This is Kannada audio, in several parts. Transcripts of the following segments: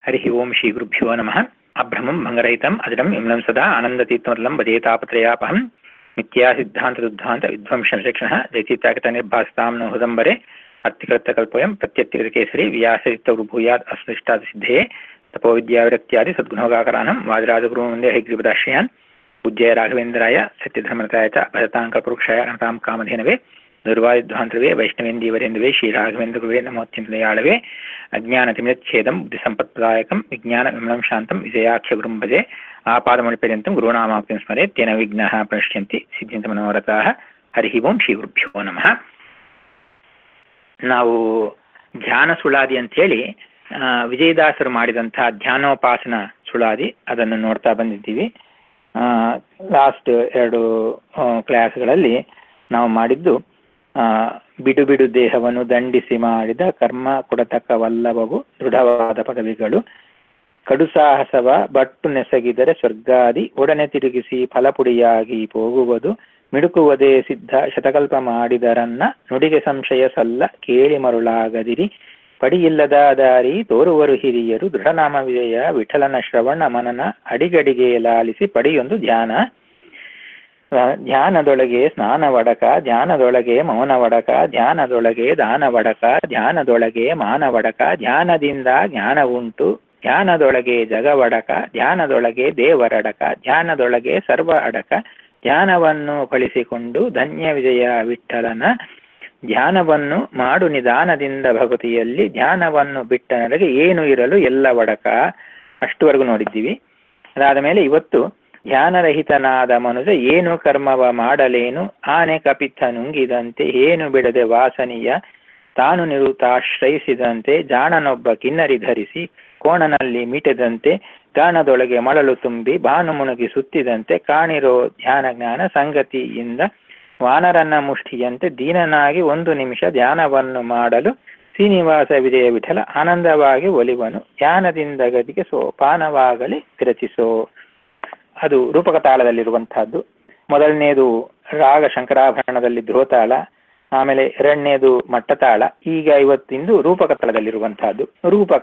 हरिः ओं श्रीगुरुभ्यो नमः अभ्रमं भङ्गरहितम् अजरं विमलं सदा आनन्दतीर्थमल्लं भजेतापत्रयापहं मिथ्यासिद्धान्तदुद्धान्त विध्वंसनशिक्षणः जयतीताकतनिर्भासतां न हुदम्बरे अत्तिकृतकल्पोऽयं प्रत्यत्तिकृतकेसरी व्यासरिक्तौर्भूयात् अस्मृष्टादिसिद्धये तपोविद्याविरक्त्यादि सद्गुणोगाकरानं वादिराजगुरुं वन्दे हयग्रीवदाश्रयान् पूज्याय राघवेन्द्राय सत्यधर्मरताय च भरताङ्कपुरुक्षाय अनतां कामधेनवे ದುರ್ವಾಯುಧ್ವಾಂತರವೇ ವೈಷ್ಣವೇಂದೀವರೇಂದವೇ ಶ್ರೀ ರಾಘವೇಂದ್ರ ಗುರುವೇ ನಮೋತ್ಯಂತದಯಾಳವೇ ಅಜ್ಞಾನತಿಮಿಚ್ಛೇದಂ ಬುದ್ಧಿಸಂಪತ್ಪ್ರದಾಯಕಂ ವಿಜ್ಞಾನ ವಿಮಲಂ ಶಾಂತಂ ವಿಜಯಾಖ್ಯ ಗುರುಂ ಭಜೆ ಆಪಾದಮಣಿಪರ್ಯಂತಂ ಗುರುನಾಮಾಕ್ತಿಂ ಸ್ಮರೆ ತೇನ ವಿಘ್ನಾಃ ಪ್ರಣಶ್ಯಂತಿ ಸಿದ್ಧ್ಯಂತ ಮನೋರಥಾಃ ಹರಿ ಓಂ ಶ್ರೀ ಗುರುಭ್ಯೋ ನಮಃ ನಾವು ಧ್ಯಾನ ಸುಳಾದಿ ಅಂತೇಳಿ ವಿಜಯದಾಸರು ಮಾಡಿದಂತಹ ಧ್ಯಾನೋಪಾಸನ ಸುಳಾದಿ ಅದನ್ನು ನೋಡ್ತಾ ಬಂದಿದ್ದೀವಿ ಲಾಸ್ಟ್ ಎರಡು ಕ್ಲಾಸ್ಗಳಲ್ಲಿ ನಾವು ಮಾಡಿದ್ದು ಬಿಡು ಬಿಡು ದೇಹವನ್ನು ದಂಡಿಸಿ ಮಾಡಿದ ಕರ್ಮ ಕೊಡತಕ್ಕವಲ್ಲವವು ದೃಢವಾದ ಪದವಿಗಳು ಕಡು ಸಾಹಸವ ಬಟ್ಟು ನೆಸಗಿದರೆ ಸ್ವರ್ಗಾದಿ ಒಡನೆ ತಿರುಗಿಸಿ ಫಲಪುಡಿಯಾಗಿ ಹೋಗುವುದು ಮಿಡುಕುವುದೇ ಸಿದ್ಧ ಶತಕಲ್ಪ ಮಾಡಿದರನ್ನ ನುಡಿಗೆ ಸಂಶಯ ಸಲ್ಲ ಕೇಳಿ ಮರುಳಾಗದಿರಿ ಪಡಿಯಿಲ್ಲದ ದಾರಿ ತೋರುವರು ಹಿರಿಯರು ದೃಢನಾಮ ವಿಜಯ ವಿಠಲನ ಶ್ರವಣ ಮನನ ಅಡಿಗಡಿಗೆ ಲಾಲಿಸಿ ಪಡಿಯೊಂದು ಧ್ಯಾನ ಧ್ಯಾನದೊಳಗೆ ಸ್ನಾನವಡಕ ಧ್ಯಾನದೊಳಗೆ ಮೌನವಡಕ ಧ್ಯಾನದೊಳಗೆ ದಾನವಡಕ ಧ್ಯಾನದೊಳಗೆ ಮಾನವಡಕ ಧ್ಯಾನದಿಂದ ಜ್ಞಾನ ಉಂಟು ಧ್ಯಾನದೊಳಗೆ ಜಗವಡಕ ಧ್ಯಾನದೊಳಗೆ ದೇವರಡಕ ಧ್ಯಾನದೊಳಗೆ ಸರ್ವ ಅಡಕ ಧ್ಯಾನವನ್ನು ಫಲಿಸಿಕೊಂಡು ಧನ್ಯ ವಿಜಯ ವಿಠಲನ ಧ್ಯಾನವನ್ನು ಮಾಡು ನಿಧಾನದಿಂದ ಭಗವತಿಯಲ್ಲಿ ಧ್ಯಾನವನ್ನು ಬಿಟ್ಟ ನನಗೆ ಏನು ಇರಲು ಎಲ್ಲ ಒಡಕ ಅಷ್ಟುವರೆಗೂ ನೋಡಿದ್ದೀವಿ ಅದಾದ ಮೇಲೆ ಇವತ್ತು ಧ್ಯಾನರಹಿತನಾದ ಮನುಜ ಏನು ಕರ್ಮವ ಮಾಡಲೇನು ಆನೆ ಕಪಿತ್ತ ನುಂಗಿದಂತೆ ಏನು ಬಿಡದೆ ವಾಸನೆಯ ತಾನು ನಿರುತಾಶ್ರಯಿಸಿದಂತೆ ಜಾಣನೊಬ್ಬ ಕಿನ್ನರಿ ಧರಿಸಿ ಕೋಣನಲ್ಲಿ ಮೀಟದಂತೆ ಗಾಣದೊಳಗೆ ಮಳಲು ತುಂಬಿ ಭಾನು ಮುಣುಗಿ ಸುತ್ತಿದಂತೆ ಕಾಣಿರೋ ಧ್ಯಾನ ಜ್ಞಾನ ಸಂಗತಿಯಿಂದ ವಾನರನ್ನ ಮುಷ್ಟಿಯಂತೆ ದೀನನಾಗಿ ಒಂದು ನಿಮಿಷ ಧ್ಯಾನವನ್ನು ಮಾಡಲು ಶ್ರೀನಿವಾಸ ವಿಜಯ ವಿಠಲ ಆನಂದವಾಗಿ ಒಲಿವನು ಧ್ಯಾನದಿಂದ ಗದಿಗೆ ಸೋಪಾನವಾಗಲಿ ವಿರಚಿಸೋ ಅದು ರೂಪಕ ತಾಳದಲ್ಲಿರುವಂತಹದ್ದು ಮೊದಲನೇದು ರಾಗ ಶಂಕರಾಭರಣದಲ್ಲಿ ಧ್ರುವತಾಳ ಆಮೇಲೆ ಎರಡನೇದು ಮಟ್ಟತಾಳ ಈಗ ಇವತ್ತಿಂದು ರೂಪಕ ತಾಳದಲ್ಲಿರುವಂತಹದ್ದು ರೂಪಕ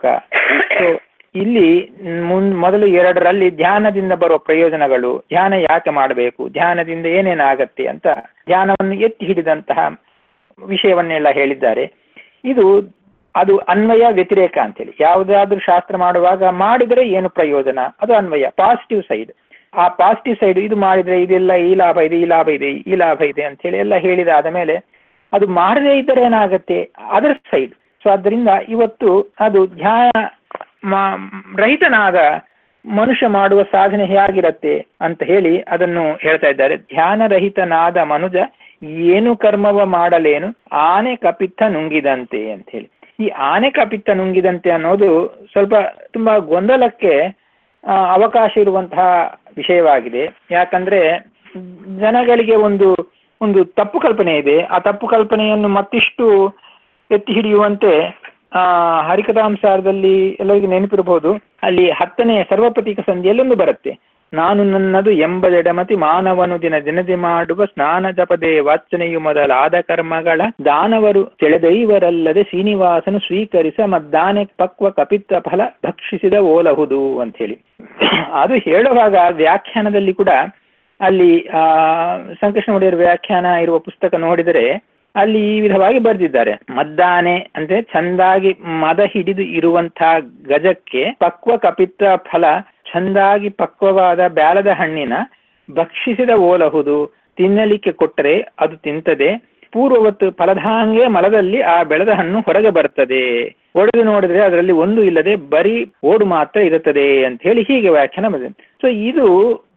ಇಲ್ಲಿ ಮುನ್ ಮೊದಲು ಎರಡರಲ್ಲಿ ಧ್ಯಾನದಿಂದ ಬರುವ ಪ್ರಯೋಜನಗಳು ಧ್ಯಾನ ಯಾಕೆ ಮಾಡಬೇಕು ಧ್ಯಾನದಿಂದ ಏನೇನಾಗತ್ತೆ ಅಂತ ಧ್ಯಾನವನ್ನು ಎತ್ತಿ ಹಿಡಿದಂತಹ ವಿಷಯವನ್ನೆಲ್ಲ ಹೇಳಿದ್ದಾರೆ ಇದು ಅದು ಅನ್ವಯ ವ್ಯತಿರೇಕ ಅಂತೇಳಿ ಯಾವುದಾದ್ರೂ ಶಾಸ್ತ್ರ ಮಾಡುವಾಗ ಮಾಡಿದರೆ ಏನು ಪ್ರಯೋಜನ ಅದು ಅನ್ವಯ ಪಾಸಿಟಿವ್ ಸೈಡ್ ಆ ಪಾಸಿಟಿವ್ ಸೈಡ್ ಇದು ಮಾಡಿದ್ರೆ ಇದೆಲ್ಲ ಈ ಲಾಭ ಇದೆ ಈ ಲಾಭ ಇದೆ ಈ ಲಾಭ ಇದೆ ಅಂತ ಹೇಳಿ ಎಲ್ಲ ಹೇಳಿದಾದ ಮೇಲೆ ಅದು ಮಾಡದೇ ಇದ್ದರೆ ಏನಾಗತ್ತೆ ಅದರ ಸೈಡ್ ಸೊ ಆದ್ದರಿಂದ ಇವತ್ತು ಅದು ಧ್ಯಾನ ರಹಿತನಾದ ಮನುಷ್ಯ ಮಾಡುವ ಸಾಧನೆ ಹೇಗಿರತ್ತೆ ಅಂತ ಹೇಳಿ ಅದನ್ನು ಹೇಳ್ತಾ ಇದ್ದಾರೆ ಧ್ಯಾನರಹಿತನಾದ ಮನುಜ ಏನು ಕರ್ಮವ ಮಾಡಲೇನು ಆನೆ ಕಪಿತ್ತ ನುಂಗಿದಂತೆ ಅಂತ ಹೇಳಿ ಈ ಆನೆ ಕಪಿತ್ತ ನುಂಗಿದಂತೆ ಅನ್ನೋದು ಸ್ವಲ್ಪ ತುಂಬಾ ಗೊಂದಲಕ್ಕೆ ಅವಕಾಶ ಇರುವಂತಹ ವಿಷಯವಾಗಿದೆ ಯಾಕಂದ್ರೆ ಜನಗಳಿಗೆ ಒಂದು ಒಂದು ತಪ್ಪು ಕಲ್ಪನೆ ಇದೆ ಆ ತಪ್ಪು ಕಲ್ಪನೆಯನ್ನು ಮತ್ತಿಷ್ಟು ಎತ್ತಿ ಹಿಡಿಯುವಂತೆ ಆ ಹರಿಕಥಾಂಸಾರದಲ್ಲಿ ಎಲ್ಲರಿಗೂ ನೆನಪಿರಬಹುದು ಅಲ್ಲಿ ಹತ್ತನೇ ಸರ್ವಪ್ರತೀಕ ಸಂಧಿಯಲ್ಲೊಂದು ಬರುತ್ತೆ ನಾನು ನನ್ನದು ಎಂಬದೆಡಮತಿ ಮಾನವನು ದಿನ ದಿನದಿ ಮಾಡುವ ಸ್ನಾನ ಜಪದೆ ವಾಚನೆಯು ಮೊದಲಾದ ಕರ್ಮಗಳ ದಾನವರು ತಿಳಿದೈವರಲ್ಲದೆ ಶ್ರೀನಿವಾಸನು ಸ್ವೀಕರಿಸ ಮದ್ದಾನೆ ಪಕ್ವ ಕಪಿತ್ತ ಫಲ ಭಕ್ಷಿಸಿದ ಓಲಹುದು ಅಂತ ಹೇಳಿ ಅದು ಹೇಳುವಾಗ ವ್ಯಾಖ್ಯಾನದಲ್ಲಿ ಕೂಡ ಅಲ್ಲಿ ಆ ಸಂಕೃಷ್ಣ ಒಡೆಯರ್ ವ್ಯಾಖ್ಯಾನ ಇರುವ ಪುಸ್ತಕ ನೋಡಿದರೆ ಅಲ್ಲಿ ಈ ವಿಧವಾಗಿ ಬರೆದಿದ್ದಾರೆ ಮದ್ದಾನೆ ಅಂದ್ರೆ ಚಂದಾಗಿ ಮದ ಹಿಡಿದು ಇರುವಂತಹ ಗಜಕ್ಕೆ ಪಕ್ವ ಕಪಿತ್ತ ಫಲ ಚಂದಾಗಿ ಪಕ್ವವಾದ ಬ್ಯಾಲದ ಹಣ್ಣಿನ ಭಕ್ಷಿಸಿದ ಓಲಹುದು ತಿನ್ನಲಿಕ್ಕೆ ಕೊಟ್ಟರೆ ಅದು ತಿಂತದೆ ಪೂರ್ವವತ್ತು ಫಲದಾಂಗೆ ಮಲದಲ್ಲಿ ಆ ಬೆಳೆದ ಹಣ್ಣು ಹೊರಗೆ ಬರ್ತದೆ ಒಡೆದು ನೋಡಿದ್ರೆ ಅದರಲ್ಲಿ ಒಂದು ಇಲ್ಲದೆ ಬರೀ ಓಡು ಮಾತ್ರ ಇರುತ್ತದೆ ಅಂತ ಹೇಳಿ ಹೀಗೆ ವ್ಯಾಖ್ಯಾನ ಬಂದಿದೆ ಸೊ ಇದು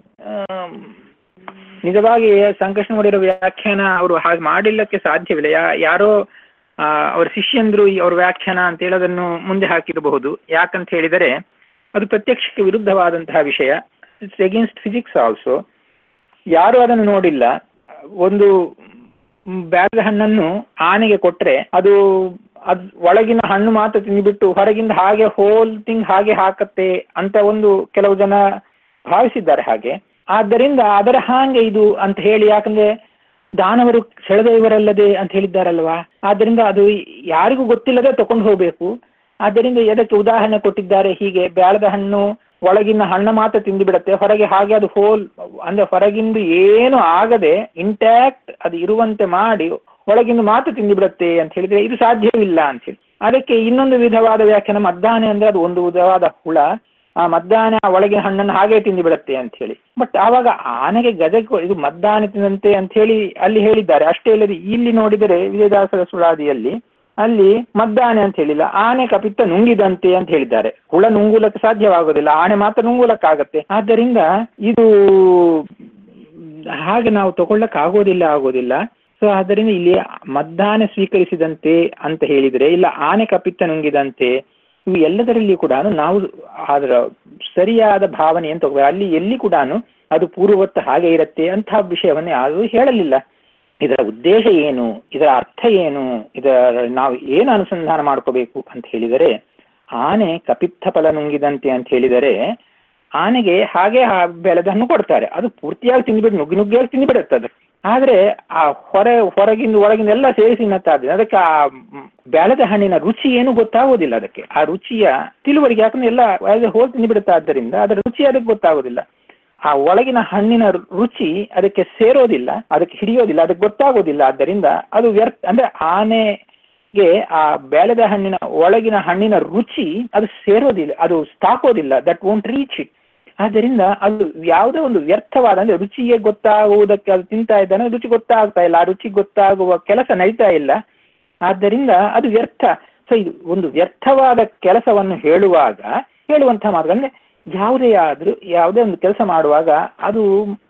ನಿಜವಾಗಿ ಸಂಕಷ್ಟ ಮಾಡಿರೋ ವ್ಯಾಖ್ಯಾನ ಅವರು ಹಾಗೆ ಮಾಡಿಲ್ಲಕ್ಕೆ ಸಾಧ್ಯವಿಲ್ಲ ಯಾ ಯಾರೋ ಅವ್ರ ಶಿಷ್ಯಂದ್ರು ಅವ್ರ ವ್ಯಾಖ್ಯಾನ ಅಂತ ಹೇಳೋದನ್ನು ಮುಂದೆ ಹಾಕಿರಬಹುದು ಯಾಕಂತ ಹೇಳಿದರೆ ಅದು ಪ್ರತ್ಯಕ್ಷಕ್ಕೆ ವಿರುದ್ಧವಾದಂತಹ ವಿಷಯ ಇಟ್ಸ್ ಎಗೇನ್ಸ್ಟ್ ಫಿಸಿಕ್ಸ್ ಆಲ್ಸೋ ಯಾರು ಅದನ್ನು ನೋಡಿಲ್ಲ ಒಂದು ಬ್ಯಾಗದ ಹಣ್ಣನ್ನು ಆನೆಗೆ ಕೊಟ್ರೆ ಅದು ಅದ್ ಒಳಗಿನ ಹಣ್ಣು ಮಾತ್ರ ತಿಂದ್ಬಿಟ್ಟು ಹೊರಗಿಂದ ಹಾಗೆ ಹೋಲ್ ತಿಂಗ್ ಹಾಗೆ ಹಾಕತ್ತೆ ಅಂತ ಒಂದು ಕೆಲವು ಜನ ಭಾವಿಸಿದ್ದಾರೆ ಹಾಗೆ ಆದ್ದರಿಂದ ಅದರ ಹಾಗೆ ಇದು ಅಂತ ಹೇಳಿ ಯಾಕಂದ್ರೆ ದಾನವರು ಸೆಳೆದವರಲ್ಲದೆ ಅಂತ ಹೇಳಿದ್ದಾರಲ್ವಾ ಆದ್ದರಿಂದ ಅದು ಯಾರಿಗೂ ಗೊತ್ತಿಲ್ಲದೆ ತಕೊಂಡು ಹೋಗ್ಬೇಕು ಆದ್ದರಿಂದ ಎದಕ್ಕೆ ಉದಾಹರಣೆ ಕೊಟ್ಟಿದ್ದಾರೆ ಹೀಗೆ ಬ್ಯಾಳದ ಹಣ್ಣು ಒಳಗಿನ ಹಣ್ಣು ಮಾತ್ರ ತಿಂದು ಬಿಡುತ್ತೆ ಹೊರಗೆ ಹಾಗೆ ಅದು ಹೋಲ್ ಅಂದ್ರೆ ಹೊರಗಿಂದು ಏನು ಆಗದೆ ಇಂಟ್ಯಾಕ್ಟ್ ಅದು ಇರುವಂತೆ ಮಾಡಿ ಒಳಗಿಂದು ಮಾತ್ರ ತಿಂದು ಬಿಡುತ್ತೆ ಅಂತ ಹೇಳಿದ್ರೆ ಇದು ಸಾಧ್ಯವಿಲ್ಲ ಅಂತ ಹೇಳಿ ಅದಕ್ಕೆ ಇನ್ನೊಂದು ವಿಧವಾದ ವ್ಯಾಖ್ಯಾನ ಮದ್ದಾನೆ ಅಂದ್ರೆ ಅದು ಒಂದು ವಿಧವಾದ ಹುಳ ಆ ಮದ್ದಾನೆ ಆ ಒಳಗಿನ ಹಣ್ಣನ್ನು ಹಾಗೆ ತಿಂದು ಬಿಡುತ್ತೆ ಅಂತ ಹೇಳಿ ಬಟ್ ಆವಾಗ ಆನೆಗೆ ಗಜಕ್ಕೆ ಇದು ಮದ್ದಾನೆ ತಿಂದಂತೆ ಅಂತ ಹೇಳಿ ಅಲ್ಲಿ ಹೇಳಿದ್ದಾರೆ ಅಷ್ಟೇ ಇಲ್ಲದೆ ಇಲ್ಲಿ ನೋಡಿದರೆ ವಿಜಯದಾಸರ ಸುಳಾದಿಯಲ್ಲಿ ಅಲ್ಲಿ ಮದ್ದಾನೆ ಅಂತ ಹೇಳಿಲ್ಲ ಆನೆ ಕಪಿತ್ತ ನುಂಗಿದಂತೆ ಅಂತ ಹೇಳಿದ್ದಾರೆ ಹುಳ ನುಂಗುಲಕ್ಕೆ ಸಾಧ್ಯವಾಗೋದಿಲ್ಲ ಆನೆ ಮಾತ್ರ ನುಂಗುಲಕ್ಕಾಗತ್ತೆ ಆದ್ದರಿಂದ ಇದು ಹಾಗೆ ನಾವು ತಗೊಳ್ಳಕ್ ಆಗೋದಿಲ್ಲ ಆಗೋದಿಲ್ಲ ಸೊ ಆದ್ದರಿಂದ ಇಲ್ಲಿ ಮದ್ದಾನೆ ಸ್ವೀಕರಿಸಿದಂತೆ ಅಂತ ಹೇಳಿದರೆ ಇಲ್ಲ ಆನೆ ಕಪಿತ್ತ ನುಂಗಿದಂತೆ ಇವು ಎಲ್ಲದರಲ್ಲಿ ಕೂಡ ನಾವು ಅದರ ಸರಿಯಾದ ಭಾವನೆಯನ್ನು ತಗೋಬೇಕು ಅಲ್ಲಿ ಎಲ್ಲಿ ಕೂಡ ಅದು ಪೂರ್ವವತ್ತು ಹಾಗೆ ಇರುತ್ತೆ ಅಂತಹ ವಿಷಯವನ್ನು ಯಾರೂ ಹೇಳಲಿಲ್ಲ ಇದರ ಉದ್ದೇಶ ಏನು ಇದರ ಅರ್ಥ ಏನು ಇದರ ನಾವು ಏನು ಅನುಸಂಧಾನ ಮಾಡ್ಕೋಬೇಕು ಅಂತ ಹೇಳಿದರೆ ಆನೆ ಕಪಿತ್ತ ಫಲ ನುಂಗಿದಂತೆ ಅಂತ ಹೇಳಿದರೆ ಆನೆಗೆ ಹಾಗೆ ಆ ಬೆಳೆದನ್ನು ಕೊಡ್ತಾರೆ ಅದು ಪೂರ್ತಿಯಾಗಿ ತಿಂದ್ಬಿಟ್ಟು ನುಗ್ಗಿ ನುಗ್ಗಿಯಾಗಿ ತಿಂದ್ಬಿಡುತ್ತೆ ಅದು ಆದ್ರೆ ಆ ಹೊರ ಹೊರಗಿಂದ ಒಳಗಿಂದ ಎಲ್ಲ ಸೇರಿಸಿ ನತ್ತಾದ್ರೆ ಅದಕ್ಕೆ ಆ ಬೆಳೆದ ಹಣ್ಣಿನ ರುಚಿ ಏನು ಗೊತ್ತಾಗೋದಿಲ್ಲ ಅದಕ್ಕೆ ಆ ರುಚಿಯ ತಿಳುವಳಿಕೆ ಯಾಕಂದ್ರೆ ಎಲ್ಲ ಹೋಲ್ ತಿಂದ್ಬಿಡುತ್ತೆ ಆದ್ದರಿಂದ ಅದರ ರುಚಿ ಅದಕ್ಕೆ ಗೊತ್ತಾಗೋದಿಲ್ಲ ಆ ಒಳಗಿನ ಹಣ್ಣಿನ ರುಚಿ ಅದಕ್ಕೆ ಸೇರೋದಿಲ್ಲ ಅದಕ್ಕೆ ಹಿಡಿಯೋದಿಲ್ಲ ಅದಕ್ಕೆ ಗೊತ್ತಾಗೋದಿಲ್ಲ ಆದ್ದರಿಂದ ಅದು ವ್ಯರ್ಥ ಅಂದ್ರೆ ಆನೆಗೆ ಆ ಬೆಳೆದ ಹಣ್ಣಿನ ಒಳಗಿನ ಹಣ್ಣಿನ ರುಚಿ ಅದು ಸೇರೋದಿಲ್ಲ ಅದು ತಾಕೋದಿಲ್ಲ ದಟ್ ವೋಂಟ್ ರೀಚ್ ಇಟ್ ಆದ್ದರಿಂದ ಅದು ಯಾವುದೋ ಒಂದು ವ್ಯರ್ಥವಾದ ಅಂದ್ರೆ ರುಚಿಗೆ ಗೊತ್ತಾಗುವುದಕ್ಕೆ ಅದು ತಿಂತಾ ಇದ್ದಾನೆ ರುಚಿ ಗೊತ್ತಾಗ್ತಾ ಇಲ್ಲ ಆ ರುಚಿ ಗೊತ್ತಾಗುವ ಕೆಲಸ ನಡೀತಾ ಇಲ್ಲ ಆದ್ದರಿಂದ ಅದು ವ್ಯರ್ಥ ಸೊ ಇದು ಒಂದು ವ್ಯರ್ಥವಾದ ಕೆಲಸವನ್ನು ಹೇಳುವಾಗ ಹೇಳುವಂತಹ ಮಾತು ಅಂದ್ರೆ ಯಾವುದೇ ಆದ್ರೂ ಯಾವುದೇ ಒಂದು ಕೆಲಸ ಮಾಡುವಾಗ ಅದು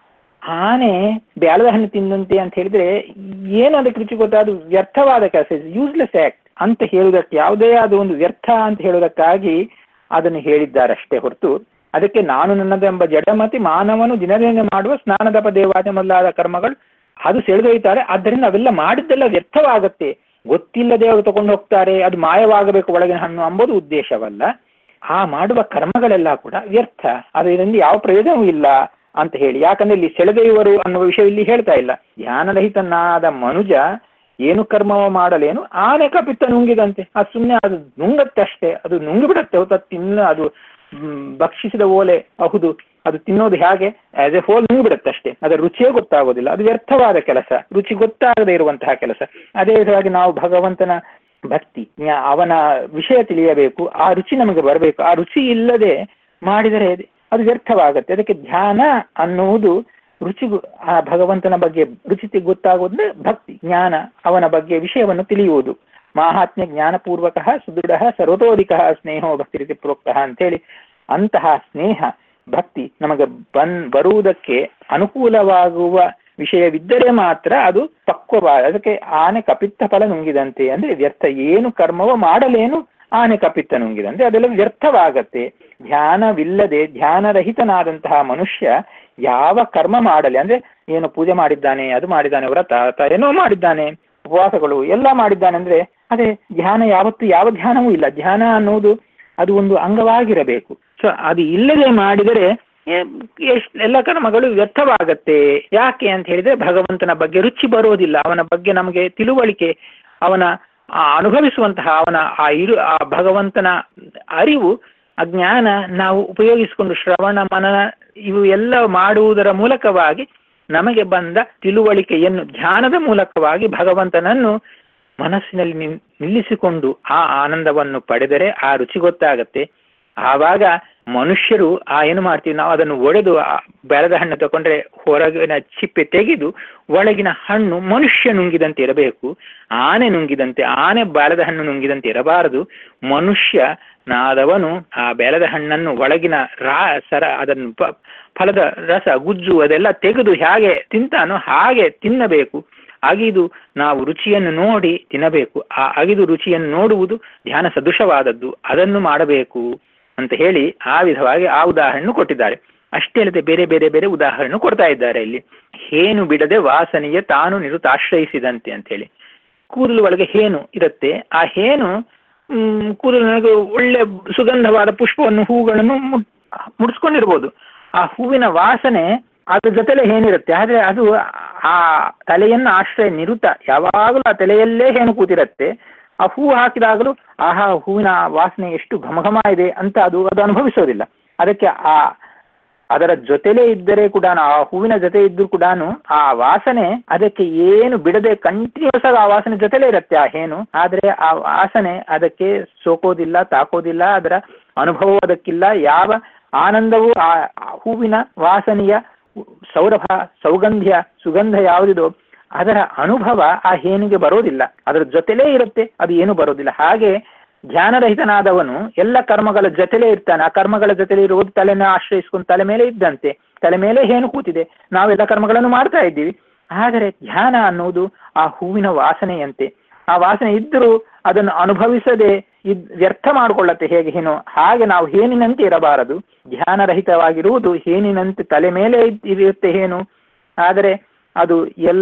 ಆನೆ ಬ್ಯಾಳದ ಹಣ್ಣು ತಿಂದಂತೆ ಅಂತ ಹೇಳಿದ್ರೆ ಏನು ಅದಕ್ಕೆ ರುಚಿ ಗೊತ್ತಾ ಅದು ವ್ಯರ್ಥವಾದ ಕೆಲಸ ಯೂಸ್ಲೆಸ್ ಆಕ್ಟ್ ಅಂತ ಹೇಳುವುದಕ್ಕೆ ಯಾವುದೇ ಆದ ಒಂದು ವ್ಯರ್ಥ ಅಂತ ಹೇಳುವುದಕ್ಕಾಗಿ ಅದನ್ನು ಹೇಳಿದ್ದಾರೆ ಅಷ್ಟೇ ಹೊರತು ಅದಕ್ಕೆ ನಾನು ನನ್ನದೆಂಬ ಜಡಮತಿ ಮಾನವನು ದಿನದಿಂದ ಮಾಡುವ ಸ್ನಾನದಪ ದೇವಾದ ಮೊದಲಾದ ಕರ್ಮಗಳು ಅದು ಸೆಳೆದೊಯ್ತಾರೆ ಆದ್ದರಿಂದ ಅವೆಲ್ಲ ಮಾಡಿದ್ದೆಲ್ಲ ವ್ಯರ್ಥವಾಗತ್ತೆ ಗೊತ್ತಿಲ್ಲದೆ ಅವರು ತಗೊಂಡು ಹೋಗ್ತಾರೆ ಅದು ಮಾಯವಾಗಬೇಕು ಒಳಗಿನ ಹಣ್ಣು ಅಂಬೋದು ಉದ್ದೇಶವಲ್ಲ ಆ ಮಾಡುವ ಕರ್ಮಗಳೆಲ್ಲ ಕೂಡ ವ್ಯರ್ಥ ಅದರಿಂದ ಯಾವ ಪ್ರಯೋಜನವೂ ಇಲ್ಲ ಅಂತ ಹೇಳಿ ಯಾಕಂದ್ರೆ ಇಲ್ಲಿ ಸೆಳೆದೊಯ್ಯುವರು ಅನ್ನುವ ವಿಷಯ ಇಲ್ಲಿ ಹೇಳ್ತಾ ಇಲ್ಲ ಧ್ಯಾನರಹಿತನಾದ ಮನುಜ ಏನು ಕರ್ಮವ ಮಾಡಲೇನು ಆನೆ ಕಪಿತ್ತ ನುಂಗಿದಂತೆ ಅದು ಸುಮ್ಮನೆ ಅದು ನುಂಗತ್ತೆ ಅಷ್ಟೇ ಅದು ನುಂಗಿ ಬಿಡತ್ತೆ ಹೊತ್ತ ತಿನ್ನ ಅದು ಭಕ್ಷಿಸಿದ ಓಲೆ ಹೌದು ಅದು ತಿನ್ನೋದು ಹೇಗೆ ಆಸ್ ಎ ಹೋಲ್ ನುಂಗಿ ಬಿಡುತ್ತೆ ಅಷ್ಟೇ ಅದರ ರುಚಿಯೇ ಗೊತ್ತಾಗೋದಿಲ್ಲ ಅದು ವ್ಯರ್ಥವಾದ ಕೆಲಸ ರುಚಿ ಗೊತ್ತಾಗದೇ ಇರುವಂತಹ ಕೆಲಸ ಅದೇ ವಿಧವಾಗಿ ನಾವು ಭಗವಂತನ ಭಕ್ತಿ ಅವನ ವಿಷಯ ತಿಳಿಯಬೇಕು ಆ ರುಚಿ ನಮಗೆ ಬರಬೇಕು ಆ ರುಚಿ ಇಲ್ಲದೆ ಮಾಡಿದರೆ ಅದು ವ್ಯರ್ಥವಾಗುತ್ತೆ ಅದಕ್ಕೆ ಧ್ಯಾನ ಅನ್ನುವುದು ರುಚಿ ಆ ಭಗವಂತನ ಬಗ್ಗೆ ರುಚಿ ಗೊತ್ತಾಗುವುದಂದ್ರೆ ಭಕ್ತಿ ಜ್ಞಾನ ಅವನ ಬಗ್ಗೆ ವಿಷಯವನ್ನು ತಿಳಿಯುವುದು ಮಾಹಾತ್ಮ್ಯ ಜ್ಞಾನಪೂರ್ವಕ ಸುದೃಢ ಸರ್ವತೋಧಿಕ ಸ್ನೇಹೋ ಭಕ್ತಿ ರೀತಿ ಪ್ರೋಕ್ತ ಅಂತೇಳಿ ಅಂತಹ ಸ್ನೇಹ ಭಕ್ತಿ ನಮಗೆ ಬನ್ ಬರುವುದಕ್ಕೆ ಅನುಕೂಲವಾಗುವ ವಿಷಯವಿದ್ದರೆ ಮಾತ್ರ ಅದು ಪಕ್ವವಾದ ಅದಕ್ಕೆ ಆನೆ ಕಪಿತ್ತ ಫಲ ನುಂಗಿದಂತೆ ಅಂದ್ರೆ ವ್ಯರ್ಥ ಏನು ಕರ್ಮವ ಮಾಡಲೇನು ಆನೆ ಕಪಿತ್ತ ನುಂಗಿದಂತೆ ಅದೆಲ್ಲ ವ್ಯರ್ಥವಾಗತ್ತೆ ಧ್ಯಾನವಿಲ್ಲದೆ ಧ್ಯಾನರಹಿತನಾದಂತಹ ಮನುಷ್ಯ ಯಾವ ಕರ್ಮ ಮಾಡಲಿ ಅಂದ್ರೆ ಏನು ಪೂಜೆ ಮಾಡಿದ್ದಾನೆ ಅದು ಮಾಡಿದ್ದಾನೆ ವ್ರತ ಏನೋ ಮಾಡಿದ್ದಾನೆ ಉಪವಾಸಗಳು ಎಲ್ಲ ಮಾಡಿದ್ದಾನೆ ಅಂದ್ರೆ ಅದೇ ಧ್ಯಾನ ಯಾವತ್ತು ಯಾವ ಧ್ಯಾನವೂ ಇಲ್ಲ ಧ್ಯಾನ ಅನ್ನೋದು ಅದು ಒಂದು ಅಂಗವಾಗಿರಬೇಕು ಸೊ ಅದು ಇಲ್ಲದೆ ಮಾಡಿದರೆ ಎಷ್ಟು ಎಲ್ಲ ಕರ್ಮಗಳು ವ್ಯರ್ಥವಾಗತ್ತೆ ಯಾಕೆ ಅಂತ ಹೇಳಿದ್ರೆ ಭಗವಂತನ ಬಗ್ಗೆ ರುಚಿ ಬರೋದಿಲ್ಲ ಅವನ ಬಗ್ಗೆ ನಮಗೆ ತಿಳುವಳಿಕೆ ಅವನ ಅನುಭವಿಸುವಂತಹ ಅವನ ಆ ಇರು ಆ ಭಗವಂತನ ಅರಿವು ಅಜ್ಞಾನ ನಾವು ಉಪಯೋಗಿಸಿಕೊಂಡು ಶ್ರವಣ ಮನನ ಇವು ಎಲ್ಲ ಮಾಡುವುದರ ಮೂಲಕವಾಗಿ ನಮಗೆ ಬಂದ ತಿಳುವಳಿಕೆಯನ್ನು ಧ್ಯಾನದ ಮೂಲಕವಾಗಿ ಭಗವಂತನನ್ನು ಮನಸ್ಸಿನಲ್ಲಿ ನಿಲ್ಲಿಸಿಕೊಂಡು ಆ ಆನಂದವನ್ನು ಪಡೆದರೆ ಆ ರುಚಿ ಗೊತ್ತಾಗತ್ತೆ ಆವಾಗ ಮನುಷ್ಯರು ಆ ಏನು ಮಾಡ್ತೀವಿ ನಾವು ಅದನ್ನು ಒಡೆದು ಬೆಳೆದ ಹಣ್ಣು ತಗೊಂಡ್ರೆ ಹೊರಗಿನ ಚಿಪ್ಪೆ ತೆಗೆದು ಒಳಗಿನ ಹಣ್ಣು ಮನುಷ್ಯ ನುಂಗಿದಂತೆ ಇರಬೇಕು ಆನೆ ನುಂಗಿದಂತೆ ಆನೆ ಬೆಳೆದ ಹಣ್ಣು ನುಂಗಿದಂತೆ ಇರಬಾರದು ಮನುಷ್ಯ ನಾದವನು ಆ ಬೆಳೆದ ಹಣ್ಣನ್ನು ಒಳಗಿನ ರಾ ಸರ ಅದನ್ನು ಫಲದ ರಸ ಗುಜ್ಜು ಅದೆಲ್ಲ ತೆಗೆದು ಹೇಗೆ ತಿಂತಾನೋ ಹಾಗೆ ತಿನ್ನಬೇಕು ಅಗಿದು ನಾವು ರುಚಿಯನ್ನು ನೋಡಿ ತಿನ್ನಬೇಕು ಆ ಅಗಿದು ರುಚಿಯನ್ನು ನೋಡುವುದು ಧ್ಯಾನ ಸದೃಶವಾದದ್ದು ಅದನ್ನು ಮಾಡಬೇಕು ಅಂತ ಹೇಳಿ ಆ ವಿಧವಾಗಿ ಆ ಉದಾಹರಣೆ ಕೊಟ್ಟಿದ್ದಾರೆ ಅಷ್ಟೇ ಅಲ್ಲದೆ ಬೇರೆ ಬೇರೆ ಬೇರೆ ಉದಾಹರಣೆ ಕೊಡ್ತಾ ಇದ್ದಾರೆ ಇಲ್ಲಿ ಹೇನು ಬಿಡದೆ ವಾಸನೆಯ ತಾನು ನಿರುತಾಶ್ರಯಿಸಿದಂತೆ ಅಂತ ಹೇಳಿ ಕೂದಲು ಒಳಗೆ ಹೇನು ಇರುತ್ತೆ ಆ ಹೇನು ಹ್ಮ್ ಕೂದಲು ನನಗೆ ಒಳ್ಳೆ ಸುಗಂಧವಾದ ಪುಷ್ಪವನ್ನು ಹೂಗಳನ್ನು ಮುಡಿಸ್ಕೊಂಡಿರ್ಬೋದು ಆ ಹೂವಿನ ವಾಸನೆ ಅದ್ರ ಜೊತೆಲೆ ಏನಿರುತ್ತೆ ಆದ್ರೆ ಅದು ಆ ತಲೆಯನ್ನು ಆಶ್ರಯ ನಿರುತ ಯಾವಾಗಲೂ ಆ ತಲೆಯಲ್ಲೇ ಹೇನು ಕೂತಿರತ್ತೆ ಆ ಹೂವು ಹಾಕಿದಾಗಲೂ ಆಹಾ ಹೂವಿನ ವಾಸನೆ ಎಷ್ಟು ಘಮಘಮ ಇದೆ ಅಂತ ಅದು ಅದು ಅನುಭವಿಸೋದಿಲ್ಲ ಅದಕ್ಕೆ ಆ ಅದರ ಜೊತೆಲೇ ಇದ್ದರೆ ಕೂಡ ಆ ಹೂವಿನ ಜೊತೆ ಇದ್ದರೂ ಕೂಡ ಆ ವಾಸನೆ ಅದಕ್ಕೆ ಏನು ಬಿಡದೆ ಕಂಟಿನ್ಯೂಸ್ ಆಗಿ ಆ ವಾಸನೆ ಜೊತೆಲೇ ಇರುತ್ತೆ ಆ ಹೇನು ಆದ್ರೆ ಆ ವಾಸನೆ ಅದಕ್ಕೆ ಸೋಕೋದಿಲ್ಲ ತಾಕೋದಿಲ್ಲ ಅದರ ಅನುಭವ ಅದಕ್ಕಿಲ್ಲ ಯಾವ ಆನಂದವೂ ಆ ಆ ಹೂವಿನ ವಾಸನೆಯ ಸೌರಭ ಸೌಗಂಧ್ಯ ಸುಗಂಧ ಯಾವುದಿದೋ ಅದರ ಅನುಭವ ಆ ಹೇನಿಗೆ ಬರೋದಿಲ್ಲ ಅದರ ಜೊತೆಲೇ ಇರುತ್ತೆ ಅದು ಏನು ಬರೋದಿಲ್ಲ ಹಾಗೆ ಧ್ಯಾನರಹಿತನಾದವನು ಎಲ್ಲ ಕರ್ಮಗಳ ಜೊತೆಲೇ ಇರ್ತಾನೆ ಆ ಕರ್ಮಗಳ ಜೊತೆಲೆ ಇರುವುದು ತಲೆನ ಆಶ್ರಯಿಸ್ಕೊಂಡು ತಲೆ ಮೇಲೆ ಇದ್ದಂತೆ ತಲೆ ಮೇಲೆ ಹೇನು ಕೂತಿದೆ ನಾವೆಲ್ಲ ಕರ್ಮಗಳನ್ನು ಮಾಡ್ತಾ ಇದ್ದೀವಿ ಆದರೆ ಧ್ಯಾನ ಅನ್ನುವುದು ಆ ಹೂವಿನ ವಾಸನೆಯಂತೆ ಆ ವಾಸನೆ ಇದ್ದರೂ ಅದನ್ನು ಅನುಭವಿಸದೆ ಇದ್ ವ್ಯರ್ಥ ಮಾಡಿಕೊಳ್ಳತ್ತೆ ಹೇಗೆ ಹೇನು ಹಾಗೆ ನಾವು ಹೇನಿನಂತೆ ಇರಬಾರದು ಧ್ಯಾನರಹಿತವಾಗಿರುವುದು ಹೇನಿನಂತೆ ತಲೆ ಮೇಲೆ ಇರುತ್ತೆ ಹೇನು ಆದರೆ ಅದು ಎಲ್ಲ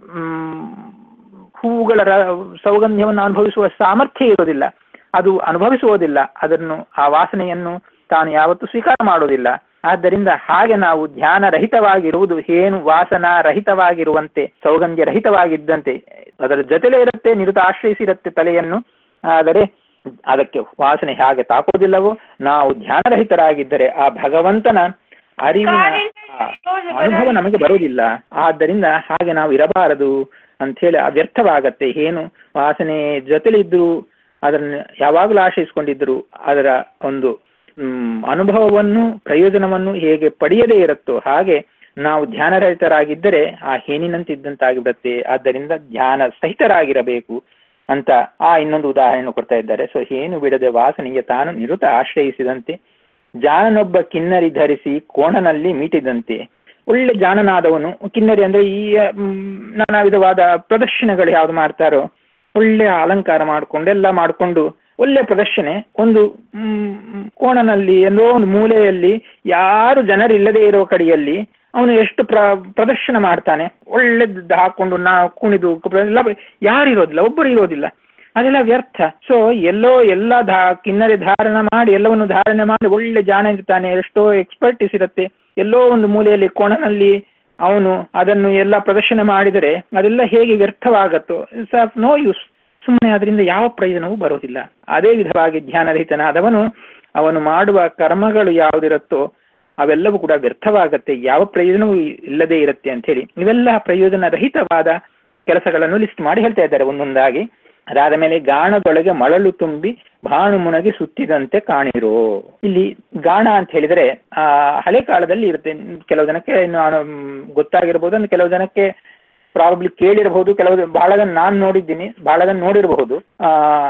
ಹೂವುಗಳ ಸೌಗಂಧ್ಯವನ್ನು ಅನುಭವಿಸುವ ಸಾಮರ್ಥ್ಯ ಇರೋದಿಲ್ಲ ಅದು ಅನುಭವಿಸುವುದಿಲ್ಲ ಅದನ್ನು ಆ ವಾಸನೆಯನ್ನು ತಾನು ಯಾವತ್ತೂ ಸ್ವೀಕಾರ ಮಾಡುವುದಿಲ್ಲ ಆದ್ದರಿಂದ ಹಾಗೆ ನಾವು ಧ್ಯಾನ ರಹಿತವಾಗಿರುವುದು ಏನು ವಾಸನ ರಹಿತವಾಗಿರುವಂತೆ ಸೌಗಂಧ್ಯ ರಹಿತವಾಗಿದ್ದಂತೆ ಅದರ ಜೊತೆಲೇ ಇರುತ್ತೆ ನಿರುತ ಆಶ್ರಯಿಸಿರುತ್ತೆ ತಲೆಯನ್ನು ಆದರೆ ಅದಕ್ಕೆ ವಾಸನೆ ಹೇಗೆ ತಾಕೋದಿಲ್ಲವೋ ನಾವು ಧ್ಯಾನರಹಿತರಾಗಿದ್ದರೆ ಆ ಭಗವಂತನ ಅರಿವಿನ ಅನುಭವ ನಮಗೆ ಬರುವುದಿಲ್ಲ ಆದ್ದರಿಂದ ಹಾಗೆ ನಾವು ಇರಬಾರದು ಅಂಥೇಳಿ ಅವ್ಯರ್ಥವಾಗತ್ತೆ ಏನು ವಾಸನೆ ಜೊತೆಲಿದ್ರು ಅದನ್ನು ಯಾವಾಗಲೂ ಆಶ್ರಯಿಸಿಕೊಂಡಿದ್ರು ಅದರ ಒಂದು ಹ್ಮ್ ಅನುಭವವನ್ನು ಪ್ರಯೋಜನವನ್ನು ಹೇಗೆ ಪಡೆಯದೇ ಇರುತ್ತೋ ಹಾಗೆ ನಾವು ಧ್ಯಾನರಹಿತರಾಗಿದ್ದರೆ ಆ ಹೇನಿನಂತಿದ್ದಂತಾಗಿಬಿಡುತ್ತೆ ಆದ್ದರಿಂದ ಧ್ಯಾನ ಸಹಿತರಾಗಿರಬೇಕು ಅಂತ ಆ ಇನ್ನೊಂದು ಉದಾಹರಣೆ ಕೊಡ್ತಾ ಇದ್ದಾರೆ ಸೊ ಹೇನು ಬಿಡದೆ ವಾಸನೆಗೆ ತಾನು ನಿರುತ ಆಶ್ರಯಿಸಿದಂತೆ ಜಾನನೊಬ್ಬ ಕಿನ್ನರಿ ಧರಿಸಿ ಕೋಣನಲ್ಲಿ ಮೀಟಿದಂತೆ ಒಳ್ಳೆ ಜಾನನಾದವನು ಕಿನ್ನರಿ ಅಂದ್ರೆ ಈ ನಾನಾ ವಿಧವಾದ ಪ್ರದರ್ಶನಗಳು ಯಾವ್ದು ಮಾಡ್ತಾರೋ ಒಳ್ಳೆ ಅಲಂಕಾರ ಮಾಡಿಕೊಂಡು ಎಲ್ಲ ಮಾಡಿಕೊಂಡು ಒಳ್ಳೆ ಪ್ರದರ್ಶನೆ ಒಂದು ಕೋಣನಲ್ಲಿ ಎಲ್ಲೋ ಒಂದು ಮೂಲೆಯಲ್ಲಿ ಯಾರು ಜನರಿಲ್ಲದೆ ಇರೋ ಕಡೆಯಲ್ಲಿ ಅವನು ಎಷ್ಟು ಪ್ರ ಪ್ರದರ್ಶನ ಮಾಡ್ತಾನೆ ಒಳ್ಳೆದ್ದು ಹಾಕೊಂಡು ನಾ ಕುಣಿದು ಎಲ್ಲ ಯಾರು ಇರೋದಿಲ್ಲ ಒಬ್ಬರು ಇರೋದಿಲ್ಲ ಅದೆಲ್ಲ ವ್ಯರ್ಥ ಸೊ ಎಲ್ಲೋ ಎಲ್ಲ ಧಾ ಕಿನ್ನರಿ ಧಾರಣ ಮಾಡಿ ಎಲ್ಲವನ್ನು ಧಾರಣೆ ಮಾಡಿ ಒಳ್ಳೆ ಜಾಣ ಇರ್ತಾನೆ ಎಷ್ಟೋ ಎಕ್ಸ್ಪರ್ಟಿಸ್ ಇರುತ್ತೆ ಎಲ್ಲೋ ಒಂದು ಮೂಲೆಯಲ್ಲಿ ಕೋಣನಲ್ಲಿ ಅವನು ಅದನ್ನು ಎಲ್ಲ ಪ್ರದರ್ಶನ ಮಾಡಿದರೆ ಅದೆಲ್ಲ ಹೇಗೆ ವ್ಯರ್ಥವಾಗತ್ತೋ ಇಟ್ಸ್ ಆಫ್ ನೋ ಯೂಸ್ ಸುಮ್ಮನೆ ಅದರಿಂದ ಯಾವ ಪ್ರಯೋಜನವೂ ಬರೋದಿಲ್ಲ ಅದೇ ವಿಧವಾಗಿ ಧ್ಯಾನರಹಿತನಾದವನು ಅವನು ಮಾಡುವ ಕರ್ಮಗಳು ಯಾವುದಿರುತ್ತೋ ಅವೆಲ್ಲವೂ ಕೂಡ ವ್ಯರ್ಥವಾಗತ್ತೆ ಯಾವ ಪ್ರಯೋಜನವೂ ಇಲ್ಲದೆ ಇರುತ್ತೆ ಅಂತ ಹೇಳಿ ಇವೆಲ್ಲ ಪ್ರಯೋಜನ ರಹಿತವಾದ ಕೆಲಸಗಳನ್ನು ಲಿಸ್ಟ್ ಮಾಡಿ ಹೇಳ್ತಾ ಇದ್ದಾರೆ ಒಂದೊಂದಾಗಿ ಅದಾದ ಮೇಲೆ ಗಾಣದೊಳಗೆ ಮಳಲು ತುಂಬಿ ಬಾಣು ಮುನಗಿ ಸುತ್ತಿದಂತೆ ಕಾಣಿರೋ ಇಲ್ಲಿ ಗಾಣ ಅಂತ ಹೇಳಿದರೆ ಆ ಹಳೆ ಕಾಲದಲ್ಲಿ ಇರುತ್ತೆ ಕೆಲವು ಜನಕ್ಕೆ ಇನ್ನು ಗೊತ್ತಾಗಿರ್ಬೋದು ಅಂದ್ರೆ ಕೆಲವು ಜನಕ್ಕೆ ಪ್ರಾಬಬ್ಲಿ ಕೇಳಿರಬಹುದು ಕೆಲವು ಬಹಳದನ್ನು ನಾನು ನೋಡಿದ್ದೀನಿ ಬಹಳದನ್ನು ನೋಡಿರಬಹುದು ಆ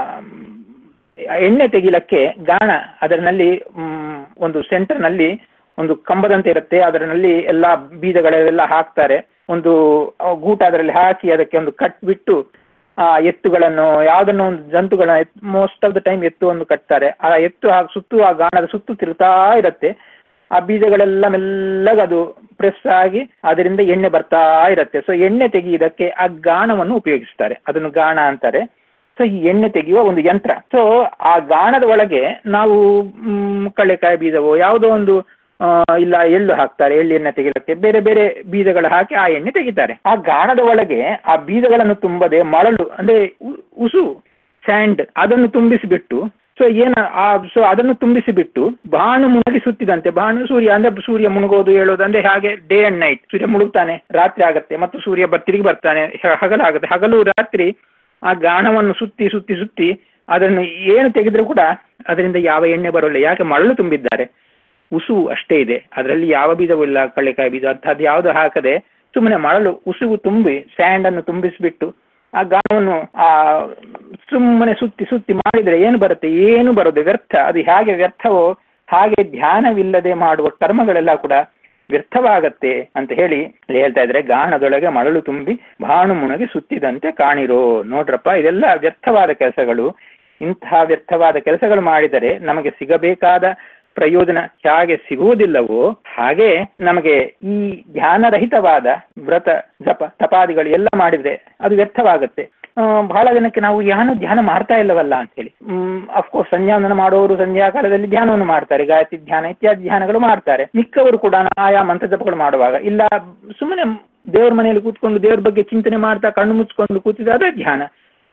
ಎಣ್ಣೆ ತೆಗಿಲಕ್ಕೆ ಗಾಣ ಅದರಲ್ಲಿ ಒಂದು ಸೆಂಟರ್ನಲ್ಲಿ ಒಂದು ಕಂಬದಂತೆ ಇರುತ್ತೆ ಅದರಲ್ಲಿ ಎಲ್ಲಾ ಬೀಜಗಳೆಲ್ಲ ಹಾಕ್ತಾರೆ ಒಂದು ಗೂಟ ಅದರಲ್ಲಿ ಹಾಕಿ ಅದಕ್ಕೆ ಒಂದು ಕಟ್ ಬಿಟ್ಟು ಆ ಎತ್ತುಗಳನ್ನು ಯಾವುದನ್ನು ಒಂದು ಜಂತುಗಳನ್ನ ಮೋಸ್ಟ್ ಆಫ್ ದ ಟೈಮ್ ಎತ್ತು ಒಂದು ಕಟ್ತಾರೆ ಆ ಎತ್ತು ಹಾಕಿ ಸುತ್ತು ಆ ಗಾಣದ ಸುತ್ತು ತಿರುತ್ತಾ ಇರುತ್ತೆ ಆ ಬೀಜಗಳೆಲ್ಲ ಮೆಲ್ಲಗೆ ಅದು ಪ್ರೆಸ್ ಆಗಿ ಅದರಿಂದ ಎಣ್ಣೆ ಬರ್ತಾ ಇರುತ್ತೆ ಸೊ ಎಣ್ಣೆ ತೆಗೆಯುವುದಕ್ಕೆ ಆ ಗಾಣವನ್ನು ಉಪಯೋಗಿಸ್ತಾರೆ ಅದನ್ನು ಗಾಣ ಅಂತಾರೆ ಸೊ ಈ ಎಣ್ಣೆ ತೆಗೆಯುವ ಒಂದು ಯಂತ್ರ ಸೊ ಆ ಗಾಣದ ಒಳಗೆ ನಾವು ಕಳ್ಳೆಕಾಯಿ ಬೀಜವೋ ಯಾವುದೋ ಒಂದು ಇಲ್ಲ ಎಳ್ಳು ಹಾಕ್ತಾರೆ ಎಳ್ಳು ಎಣ್ಣೆ ತೆಗಿಲಕ್ಕೆ ಬೇರೆ ಬೇರೆ ಬೀಜಗಳು ಹಾಕಿ ಆ ಎಣ್ಣೆ ತೆಗಿತಾರೆ ಆ ಗಾಣದ ಒಳಗೆ ಆ ಬೀಜಗಳನ್ನು ತುಂಬದೆ ಮಳಲು ಅಂದ್ರೆ ಉಸು ಸ್ಯಾಂಡ್ ಅದನ್ನು ತುಂಬಿಸಿಬಿಟ್ಟು ಸೊ ಏನ ಆ ಸೊ ಅದನ್ನು ತುಂಬಿಸಿಬಿಟ್ಟು ಬಾಣು ಮುಣಗಿ ಸುತ್ತಿದಂತೆ ಬಾಣು ಸೂರ್ಯ ಅಂದ್ರೆ ಸೂರ್ಯ ಮುಳುಗೋದು ಹೇಳೋದು ಅಂದ್ರೆ ಹಾಗೆ ಡೇ ಅಂಡ್ ನೈಟ್ ಸೂರ್ಯ ಮುಳುಗ್ತಾನೆ ರಾತ್ರಿ ಆಗತ್ತೆ ಮತ್ತು ಸೂರ್ಯ ತಿರುಗಿ ಬರ್ತಾನೆ ಹಗಲಾಗುತ್ತೆ ಹಗಲು ರಾತ್ರಿ ಆ ಗಾಣವನ್ನು ಸುತ್ತಿ ಸುತ್ತಿ ಸುತ್ತಿ ಅದನ್ನು ಏನು ತೆಗೆದ್ರೂ ಕೂಡ ಅದರಿಂದ ಯಾವ ಎಣ್ಣೆ ಬರೋಲ್ಲ ಯಾಕೆ ಮರಳು ತುಂಬಿದ್ದಾರೆ ಉಸು ಅಷ್ಟೇ ಇದೆ ಅದರಲ್ಲಿ ಯಾವ ಬೀಜವೂ ಇಲ್ಲ ಕಳ್ಳೆಕಾಯಿ ಬೀಜ ಅಂಥದ್ದು ಯಾವುದು ಹಾಕದೆ ಸುಮ್ಮನೆ ಮರಳು ಉಸುವು ತುಂಬಿ ಸ್ಯಾಂಡ್ ಅನ್ನು ತುಂಬಿಸಿಬಿಟ್ಟು ಆ ಗಾಣವನ್ನು ಆ ಸುಮ್ಮನೆ ಸುತ್ತಿ ಸುತ್ತಿ ಮಾಡಿದರೆ ಏನು ಬರುತ್ತೆ ಏನು ಬರೋದು ವ್ಯರ್ಥ ಅದು ಹೇಗೆ ವ್ಯರ್ಥವೋ ಹಾಗೆ ಧ್ಯಾನವಿಲ್ಲದೆ ಮಾಡುವ ಕರ್ಮಗಳೆಲ್ಲ ಕೂಡ ವ್ಯರ್ಥವಾಗತ್ತೆ ಅಂತ ಹೇಳಿ ಇಲ್ಲಿ ಹೇಳ್ತಾ ಇದ್ರೆ ಗಾಣದೊಳಗೆ ಮರಳು ತುಂಬಿ ಬಾಣು ಮುಣಗಿ ಸುತ್ತಿದಂತೆ ಕಾಣಿರೋ ನೋಡ್ರಪ್ಪ ಇದೆಲ್ಲ ವ್ಯರ್ಥವಾದ ಕೆಲಸಗಳು ಇಂತಹ ವ್ಯರ್ಥವಾದ ಕೆಲಸಗಳು ಮಾಡಿದರೆ ನಮಗೆ ಸಿಗಬೇಕಾದ ಪ್ರಯೋಜನ ಹೇಗೆ ಸಿಗುವುದಿಲ್ಲವೋ ಹಾಗೆ ನಮಗೆ ಈ ಧ್ಯಾನರಹಿತವಾದ ವ್ರತ ಜಪ ತಪಾದಿಗಳು ಎಲ್ಲ ಮಾಡಿದ್ರೆ ಅದು ವ್ಯರ್ಥವಾಗುತ್ತೆ ಬಹಳ ಜನಕ್ಕೆ ನಾವು ಯಾನು ಧ್ಯಾನ ಮಾಡ್ತಾ ಇಲ್ಲವಲ್ಲ ಅಂತ ಹೇಳಿ ಅಫ್ಕೋರ್ಸ್ ಸಂಧ್ಯಾವಂದನ ಮಾಡೋರು ಸಂಧ್ಯಾ ಕಾಲದಲ್ಲಿ ಧ್ಯಾನವನ್ನು ಮಾಡ್ತಾರೆ ಗಾಯತ್ರಿ ಧ್ಯಾನ ಇತ್ಯಾದಿ ಧ್ಯಾನಗಳು ಮಾಡ್ತಾರೆ ಮಿಕ್ಕವರು ಕೂಡ ಆಯಾ ಮಂತ್ರ ಜಪಗಳು ಮಾಡುವಾಗ ಇಲ್ಲ ಸುಮ್ಮನೆ ದೇವ್ರ ಮನೆಯಲ್ಲಿ ಕೂತ್ಕೊಂಡು ದೇವ್ರ ಬಗ್ಗೆ ಚಿಂತನೆ ಮಾಡ್ತಾ ಕಣ್ಣು ಮುಚ್ಕೊಂಡು ಕೂತಿದ್ರೆ ಅದೇ ಧ್ಯಾನ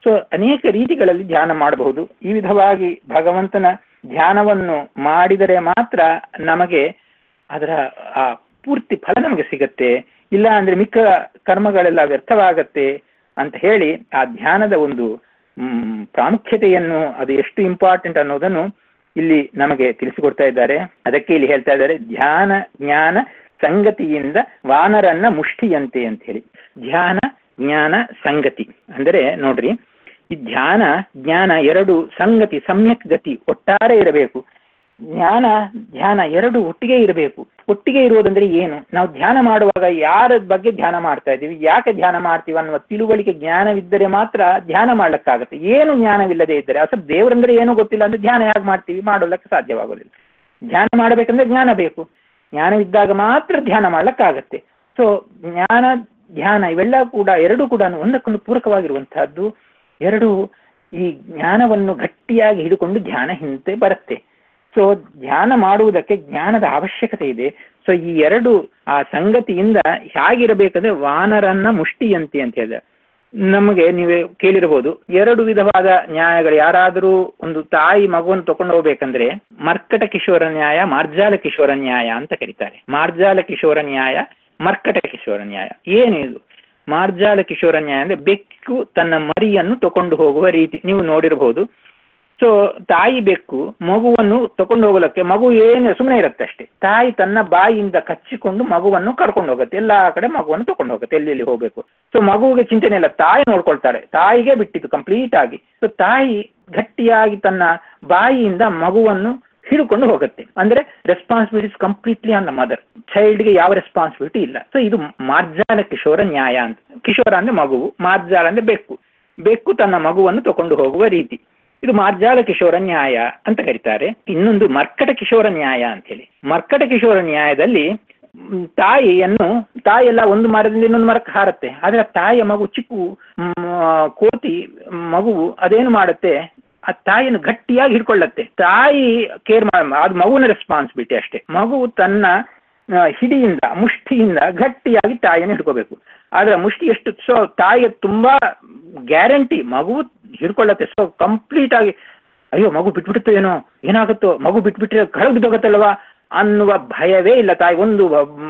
ಸೊ ಅನೇಕ ರೀತಿಗಳಲ್ಲಿ ಧ್ಯಾನ ಮಾಡಬಹುದು ಈ ವಿಧವಾಗಿ ಭಗವಂತನ ಧ್ಯಾನವನ್ನು ಮಾಡಿದರೆ ಮಾತ್ರ ನಮಗೆ ಅದರ ಆ ಪೂರ್ತಿ ಫಲ ನಮಗೆ ಸಿಗತ್ತೆ ಇಲ್ಲ ಅಂದ್ರೆ ಮಿಕ್ಕ ಕರ್ಮಗಳೆಲ್ಲ ವ್ಯರ್ಥವಾಗತ್ತೆ ಅಂತ ಹೇಳಿ ಆ ಧ್ಯಾನದ ಒಂದು ಹ್ಮ್ ಪ್ರಾಮುಖ್ಯತೆಯನ್ನು ಅದು ಎಷ್ಟು ಇಂಪಾರ್ಟೆಂಟ್ ಅನ್ನೋದನ್ನು ಇಲ್ಲಿ ನಮಗೆ ತಿಳಿಸಿಕೊಡ್ತಾ ಇದ್ದಾರೆ ಅದಕ್ಕೆ ಇಲ್ಲಿ ಹೇಳ್ತಾ ಇದ್ದಾರೆ ಧ್ಯಾನ ಜ್ಞಾನ ಸಂಗತಿಯಿಂದ ವಾನರನ್ನ ಮುಷ್ಟಿಯಂತೆ ಅಂತ ಹೇಳಿ ಧ್ಯಾನ ಜ್ಞಾನ ಸಂಗತಿ ಅಂದರೆ ನೋಡ್ರಿ ಈ ಧ್ಯಾನ ಜ್ಞಾನ ಎರಡು ಸಂಗತಿ ಸಮ್ಯಕ್ ಗತಿ ಒಟ್ಟಾರೆ ಇರಬೇಕು ಜ್ಞಾನ ಧ್ಯಾನ ಎರಡು ಒಟ್ಟಿಗೆ ಇರಬೇಕು ಒಟ್ಟಿಗೆ ಇರುವುದಂದ್ರೆ ಏನು ನಾವು ಧ್ಯಾನ ಮಾಡುವಾಗ ಯಾರ ಬಗ್ಗೆ ಧ್ಯಾನ ಮಾಡ್ತಾ ಇದ್ದೀವಿ ಯಾಕೆ ಧ್ಯಾನ ಮಾಡ್ತೀವಿ ಅನ್ನುವ ತಿಳುವಳಿಕೆ ಜ್ಞಾನವಿದ್ದರೆ ಮಾತ್ರ ಧ್ಯಾನ ಮಾಡ್ಲಿಕ್ಕಾಗತ್ತೆ ಏನು ಜ್ಞಾನವಿಲ್ಲದೆ ಇದ್ದರೆ ಅಸಲ್ ದೇವರಂದ್ರೆ ಏನೂ ಗೊತ್ತಿಲ್ಲ ಅಂದ್ರೆ ಧ್ಯಾನ ಹೇಗೆ ಮಾಡ್ತೀವಿ ಮಾಡೋದಕ್ಕೆ ಸಾಧ್ಯವಾಗೋದಿಲ್ಲ ಧ್ಯಾನ ಮಾಡಬೇಕಂದ್ರೆ ಜ್ಞಾನ ಬೇಕು ಜ್ಞಾನವಿದ್ದಾಗ ಮಾತ್ರ ಧ್ಯಾನ ಮಾಡ್ಲಿಕ್ಕಾಗತ್ತೆ ಸೊ ಜ್ಞಾನ ಧ್ಯಾನ ಇವೆಲ್ಲ ಕೂಡ ಎರಡು ಕೂಡ ಒಂದಕ್ಕೊಂದು ಪೂರಕವಾಗಿರುವಂತಹದ್ದು ಎರಡು ಈ ಜ್ಞಾನವನ್ನು ಗಟ್ಟಿಯಾಗಿ ಹಿಡಿಕೊಂಡು ಧ್ಯಾನ ಹಿಂದೆ ಬರುತ್ತೆ ಸೊ ಧ್ಯಾನ ಮಾಡುವುದಕ್ಕೆ ಜ್ಞಾನದ ಅವಶ್ಯಕತೆ ಇದೆ ಸೊ ಈ ಎರಡು ಆ ಸಂಗತಿಯಿಂದ ಹೇಗಿರಬೇಕಂದ್ರೆ ವಾನರನ್ನ ಮುಷ್ಟಿಯಂತೆ ಅಂತ ಹೇಳಿದೆ ನಮಗೆ ನೀವೇ ಕೇಳಿರಬಹುದು ಎರಡು ವಿಧವಾದ ನ್ಯಾಯಗಳು ಯಾರಾದರೂ ಒಂದು ತಾಯಿ ಮಗುವನ್ನು ತಕೊಂಡು ಹೋಗ್ಬೇಕಂದ್ರೆ ಮರ್ಕಟ ಕಿಶೋರ ನ್ಯಾಯ ಮಾರ್ಜಾಲ ಕಿಶೋರ ನ್ಯಾಯ ಅಂತ ಕರೀತಾರೆ ಮಾರ್ಜಾಲ ಕಿಶೋರ ನ್ಯಾಯ ಮರ್ಕಟ ಕಿಶೋರ ನ್ಯಾಯ ಏನಿದು ಮಾರ್ಜಾಲ ಕಿಶೋರ ನ್ಯಾಯ ಅಂದ್ರೆ ಬೆಕ್ಕು ತನ್ನ ಮರಿಯನ್ನು ತಕೊಂಡು ಹೋಗುವ ರೀತಿ ನೀವು ನೋಡಿರಬಹುದು ಸೊ ತಾಯಿ ಬೆಕ್ಕು ಮಗುವನ್ನು ತಕೊಂಡು ಹೋಗಲಕ್ಕೆ ಮಗು ಏನು ಸುಮ್ಮನೆ ಇರುತ್ತೆ ಅಷ್ಟೇ ತಾಯಿ ತನ್ನ ಬಾಯಿಯಿಂದ ಕಚ್ಚಿಕೊಂಡು ಮಗುವನ್ನು ಕರ್ಕೊಂಡು ಹೋಗುತ್ತೆ ಎಲ್ಲಾ ಕಡೆ ಮಗುವನ್ನು ತಕೊಂಡು ಹೋಗುತ್ತೆ ಎಲ್ಲಿ ಎಲ್ಲಿ ಹೋಗ್ಬೇಕು ಸೊ ಮಗುವಿಗೆ ಚಿಂತನೆ ಇಲ್ಲ ತಾಯಿ ನೋಡ್ಕೊಳ್ತಾರೆ ತಾಯಿಗೆ ಬಿಟ್ಟಿತ್ತು ಕಂಪ್ಲೀಟ್ ಆಗಿ ಸೊ ತಾಯಿ ಗಟ್ಟಿಯಾಗಿ ತನ್ನ ಬಾಯಿಯಿಂದ ಮಗುವನ್ನು ಹಿಡ್ಕೊಂಡು ಹೋಗುತ್ತೆ ಅಂದ್ರೆ responsibilities completely on the mother ಚೈಲ್ಡ್ಗೆ ಯಾವ ರೆಸ್ಪಾನ್ಸಿಬಿಲಿಟಿ ಇಲ್ಲ ಸೊ ಇದು ಮಾರ್ಜಾಲ ಕಿಶೋರ ನ್ಯಾಯ ಅಂತ ಕಿಶೋರ ಅಂದ್ರೆ ಮಗುವು ಮಾರ್ಜಾಲ ಅಂದ್ರೆ ಬೆಕ್ಕು ಬೆಕ್ಕು ತನ್ನ ಮಗುವನ್ನು ತಕೊಂಡು ಹೋಗುವ ರೀತಿ ಇದು ಮಾರ್ಜಾಲ ಕಿಶೋರ ನ್ಯಾಯ ಅಂತ ಕರೀತಾರೆ ಇನ್ನೊಂದು ಮರ್ಕಟ ಕಿಶೋರ ನ್ಯಾಯ ಅಂತ ಹೇಳಿ ಮರ್ಕಟ ಕಿಶೋರ ನ್ಯಾಯದಲ್ಲಿ ಮ್, ತಾಯಿಯನ್ನು ತಾಯಿ ಎಲ್ಲ ಒಂದು ಮರದಿಂದ ಇನ್ನೊಂದು ಮರಕ್ಕೆ ಹಾರತ್ತೆ ಆದ್ರೆ ಆ ತಾಯಿಯ ಮಗು ಚಿಕ್ಕು ಮ್, ಕೋತಿ ಮಗುವು ಅದೇನು ಮಾಡುತ್ತೆ ಆ ತಾಯಿಯನ್ನು ಗಟ್ಟಿಯಾಗಿ ಹಿಡ್ಕೊಳ್ಳತ್ತೆ ತಾಯಿ ಕೇರ್ ಮಾಡ ಅದು ಮಗುವಿನ ರೆಸ್ಪಾನ್ಸಿಬಿಲಿಟಿ ಅಷ್ಟೇ ಮಗು ತನ್ನ ಆ, ಹಿಡಿಯಿಂದ ಮುಷ್ಟಿಯಿಂದ ಗಟ್ಟಿಯಾಗಿ ತಾಯಿಯನ್ನು ಹಿಡ್ಕೋಬೇಕು ಆದ್ರೆ ಮುಷ್ಟಿ ಎಷ್ಟು ಸೊ ತಾಯಿಗೆ ತುಂಬಾ ಗ್ಯಾರಂಟಿ ಮಗು ಹಿಡ್ಕೊಳ್ಳತ್ತೆ ಸೊ ಕಂಪ್ಲೀಟ್ ಆಗಿ ಅಯ್ಯೋ ಮಗು ಬಿಟ್ಬಿಡುತ್ತೋ ಏನೋ ಏನಾಗುತ್ತೋ ಮಗು ಬಿಟ್ಬಿಟ್ರೆ ಕೆಳಗೆ ಬಿದ್ದೋಗತ್ತಲ್ವಾ ಅನ್ನುವ ಭಯವೇ ಇಲ್ಲ ತಾಯಿ ಒಂದು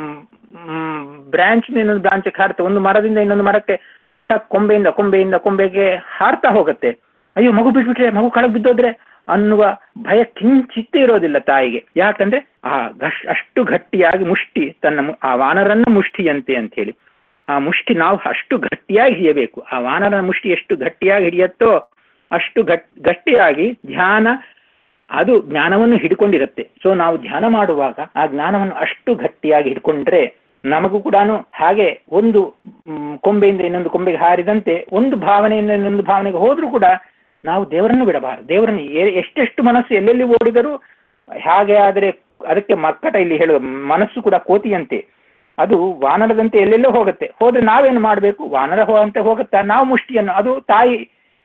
ಬ್ರಾಂಚ್ ಇನ್ನೊಂದು ಬ್ರಾಂಚ್ ಹಾರುತ್ತೆ ಒಂದು ಮರದಿಂದ ಇನ್ನೊಂದು ಮರಕ್ಕೆ ಟಕ್ ಕೊಂಬೆಯಿಂದ ಕೊಂಬೆಯಿಂದ ಕೊಂಬೆಗೆ ಹಾರ್ತಾ ಹೋಗುತ್ತೆ ಅಯ್ಯೋ ಮಗು ಬಿಟ್ಬಿಟ್ರೆ ಮಗು ಕೆಳಗೆ ಬಿದ್ದೋದ್ರೆ ಅನ್ನುವ ಭಯ ಕಿಂಚಿತ್ತೇ ಇರೋದಿಲ್ಲ ತಾಯಿಗೆ ಯಾಕಂದ್ರೆ ಆ ಗಶ್ ಅಷ್ಟು ಗಟ್ಟಿಯಾಗಿ ಮುಷ್ಟಿ ತನ್ನ ಮು- ಆ ವಾನರನ್ನ ಮುಷ್ಟಿಯಂತೆ ಅಂತ ಹೇಳಿ ಆ ಮುಷ್ಟಿ ನಾವು ಅಷ್ಟು ಗಟ್ಟಿಯಾಗಿ ಹಿಡಿಯಬೇಕು ಆ ವಾನರನ ಮುಷ್ಟಿ ಎಷ್ಟು ಗಟ್ಟಿಯಾಗಿ ಹಿಡಿಯತ್ತೋ ಅಷ್ಟು ಗಟ್ ಗಟ್ಟಿಯಾಗಿ ಧ್ಯಾನ ಅದು ಜ್ಞಾನವನ್ನು ಹಿಡ್ಕೊಂಡಿರುತ್ತೆ ಸೊ ನಾವು ಧ್ಯಾನ ಮಾಡುವಾಗ ಆ ಜ್ಞಾನವನ್ನು ಅಷ್ಟು ಗಟ್ಟಿಯಾಗಿ ಹಿಡ್ಕೊಂಡ್ರೆ ನಮಗೂ ಕೂಡ ಹಾಗೆ ಒಂದು ಮ್, ಕೊಂಬೆಯಿಂದ ಇನ್ನೊಂದು ಕೊಂಬೆಗೆ ಹಾರಿದಂತೆ ಒಂದು ಭಾವನೆಯಿಂದ ಇನ್ನೊಂದು ಭಾವನೆಗೆ ಹೋದ್ರೂ ಕೂಡ ನಾವು ದೇವರನ್ನು ಬಿಡಬಾರದು ದೇವರನ್ನು ಎ- ಎಷ್ಟೆಷ್ಟು ಮನಸ್ಸು ಎಲ್ಲೆಲ್ಲಿ ಓಡಿದರೂ ಹಾಗೆ ಆದರೆ ಅದಕ್ಕೆ ಮಕ್ಕಟ ಇಲ್ಲಿ ಹೇಳುವ ಮನಸ್ಸು ಕೂಡ ಕೋತಿಯಂತೆ ಅದು ವಾನರದಂತೆ ಎಲ್ಲೆಲ್ಲೋ ಹೋಗುತ್ತೆ ಹೋದ್ರೆ ನಾವೇನು ಮಾಡಬೇಕು ವಾನರ ಹೋಗಂತೆ ಹೋಗುತ್ತಾ ನಾವು ಮುಷ್ಟಿಯನ್ನು ಅದು ತಾಯಿ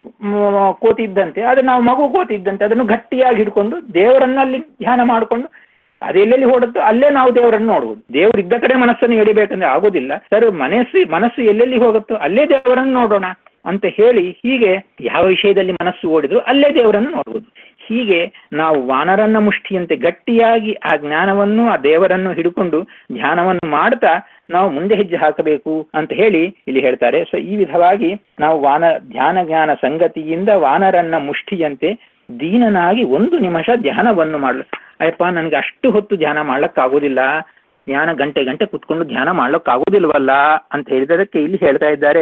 ಮ್, ಕೋತಿ ಇದ್ದಂತೆ ಆದ್ರೆ ನಾವು ಮಗು ಕೋತಿ ಇದ್ದಂತೆ ಅದನ್ನು ಗಟ್ಟಿಯಾಗಿ ಹಿಡ್ಕೊಂಡು ದೇವರನ್ನಲ್ಲಿ ಧ್ಯಾನ ಮಾಡಿಕೊಂಡು ಅದೆಲ್ಲೆಲ್ಲಿ ಓಡುತ್ತೋ ಅಲ್ಲೇ ನಾವು ದೇವರನ್ನು ನೋಡುವುದು ದೇವರು ಇದ್ದ ಕಡೆ ಮನಸ್ಸನ್ನು ಎಳಿಬೇಕಂದ್ರೆ ಆಗೋದಿಲ್ಲ ಸರ್ ಮನಸ್ಸು ಮನಸ್ಸು ಎಲ್ಲೆಲ್ಲಿ ಹೋಗುತ್ತೋ ಅಲ್ಲೇ ದೇವರನ್ನು ನೋಡೋಣ ಅಂತ ಹೇಳಿ ಹೀಗೆ ಯಾವ ವಿಷಯದಲ್ಲಿ ಮನಸ್ಸು ಓಡಿದ್ರು ಅಲ್ಲೇ ದೇವರನ್ನು ನೋಡುವುದು ಹೀಗೆ ನಾವು ವಾನರನ್ನ ಮುಷ್ಟಿಯಂತೆ ಗಟ್ಟಿಯಾಗಿ ಆ ಜ್ಞಾನವನ್ನು ಆ ದೇವರನ್ನು ಹಿಡ್ಕೊಂಡು ಧ್ಯಾನವನ್ನು ಮಾಡ್ತಾ ನಾವು ಮುಂದೆ ಹೆಜ್ಜೆ ಹಾಕಬೇಕು ಅಂತ ಹೇಳಿ ಇಲ್ಲಿ ಹೇಳ್ತಾರೆ ಸೊ ಈ ವಿಧವಾಗಿ ನಾವು ವಾನ ಧ್ಯಾನ ಜ್ಞಾನ ಸಂಗತಿಯಿಂದ ವಾನರನ್ನ ಮುಷ್ಟಿಯಂತೆ ದೀನನಾಗಿ ಒಂದು ನಿಮಿಷ ಧ್ಯಾನವನ್ನು ಮಾಡಲು ಅಯ್ಯಪ್ಪ ನನಗೆ ಅಷ್ಟು ಹೊತ್ತು ಧ್ಯಾನ ಮಾಡ್ಲಕ್ಕಾಗೋದಿಲ್ಲ ಧ್ಯಾನ ಗಂಟೆ ಗಂಟೆ ಕುತ್ಕೊಂಡು ಧ್ಯಾನ ಮಾಡ್ಲಕ್ಕಾಗೋದಿಲ್ವಲ್ಲ ಅಂತ ಹೇಳಿದದಕ್ಕೆ ಇಲ್ಲಿ ಹೇಳ್ತಾ ಇದ್ದಾರೆ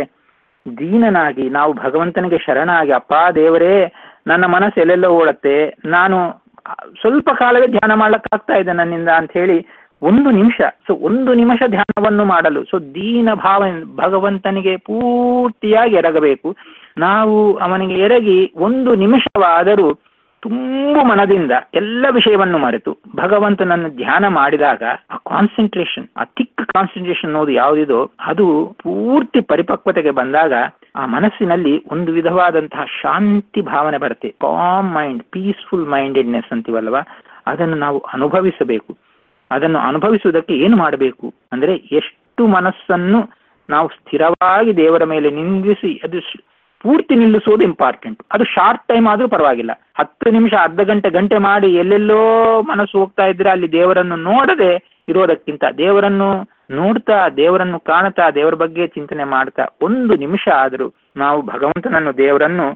ದೀನನಾಗಿ ನಾವು ಭಗವಂತನಿಗೆ ಶರಣಾಗಿ ಅಪ್ಪ ದೇವರೇ ನನ್ನ ಮನಸ್ಸು ಎಲ್ಲೆಲ್ಲೋ ಓಡತ್ತೆ ನಾನು ಆ, ಸ್ವಲ್ಪ ಕಾಲವೇ ಧ್ಯಾನ ಮಾಡ್ಲಕ್ಕಾಗ್ತಾ ಇದೆ ನನ್ನಿಂದ ಅಂತ ಹೇಳಿ ಒಂದು ನಿಮಿಷ ಸೊ ಒಂದು ನಿಮಿಷ ಧ್ಯಾನವನ್ನು ಮಾಡಲು ಸೊ ದೀನ ಭಾವ ಭಗವಂತನಿಗೆ ಪೂರ್ತಿಯಾಗಿ ಎರಗಬೇಕು ನಾವು ಅವನಿಗೆ ಎರಗಿ ಒಂದು ನಿಮಿಷವಾದರೂ ತುಂಬ ಮನದಿಂದ ಎಲ್ಲ ವಿಷಯವನ್ನು ಮರೆತು ಭಗವಂತನನ್ನು ಧ್ಯಾನ ಮಾಡಿದಾಗ ಆ ಕಾನ್ಸಂಟ್ರೇಷನ್ ಆ ಥಿಕ್ ಕಾನ್ಸಂಟ್ರೇಷನ್ ಅನ್ನೋದು ಯಾವುದಿದೋ ಅದು ಪೂರ್ತಿ ಪರಿಪಕ್ವತೆಗೆ ಬಂದಾಗ ಆ ಮನಸ್ಸಿನಲ್ಲಿ ಒಂದು ವಿಧವಾದಂತಹ ಶಾಂತಿ ಭಾವನೆ ಬರುತ್ತೆ ಕಾಮ್ ಮೈಂಡ್ ಪೀಸ್ಫುಲ್ ಮೈಂಡೆಡ್ನೆಸ್ ಅಂತೀವಲ್ವಾ ಅದನ್ನು ನಾವು ಅನುಭವಿಸಬೇಕು ಅದನ್ನು ಅನುಭವಿಸುವುದಕ್ಕೆ ಏನು ಮಾಡಬೇಕು ಅಂದ್ರೆ ಎಷ್ಟು ಮನಸ್ಸನ್ನು ನಾವು ಸ್ಥಿರವಾಗಿ ದೇವರ ಮೇಲೆ ನಿಂದಿಸಿ ಅದು ಸ್- ಪೂರ್ತಿ ನಿಲ್ಲಿಸೋದು ಇಂಪಾರ್ಟೆಂಟ್ ಅದು ಶಾರ್ಟ್ ಟೈಮ್ ಆದ್ರೂ ಪರವಾಗಿಲ್ಲ ಹತ್ತು ನಿಮಿಷ ಅರ್ಧ ಗಂಟೆ ಗಂಟೆ ಮಾಡಿ ಎಲ್ಲೆಲ್ಲೋ ಮನಸ್ಸು ಹೋಗ್ತಾ ಇದ್ರೆ ಅಲ್ಲಿ ದೇವರನ್ನು ನೋಡದೆ ಇರೋದಕ್ಕಿಂತ ದೇವರನ್ನು ನೋಡ್ತಾ ದೇವರನ್ನು ಕಾಣ್ತಾ ದೇವರ ಬಗ್ಗೆ ಚಿಂತನೆ ಮಾಡ್ತಾ ಒಂದು ನಿಮಿಷ ಆದರೂ ನಾವು ಭಗವಂತನನ್ನು ದೇವರನ್ನು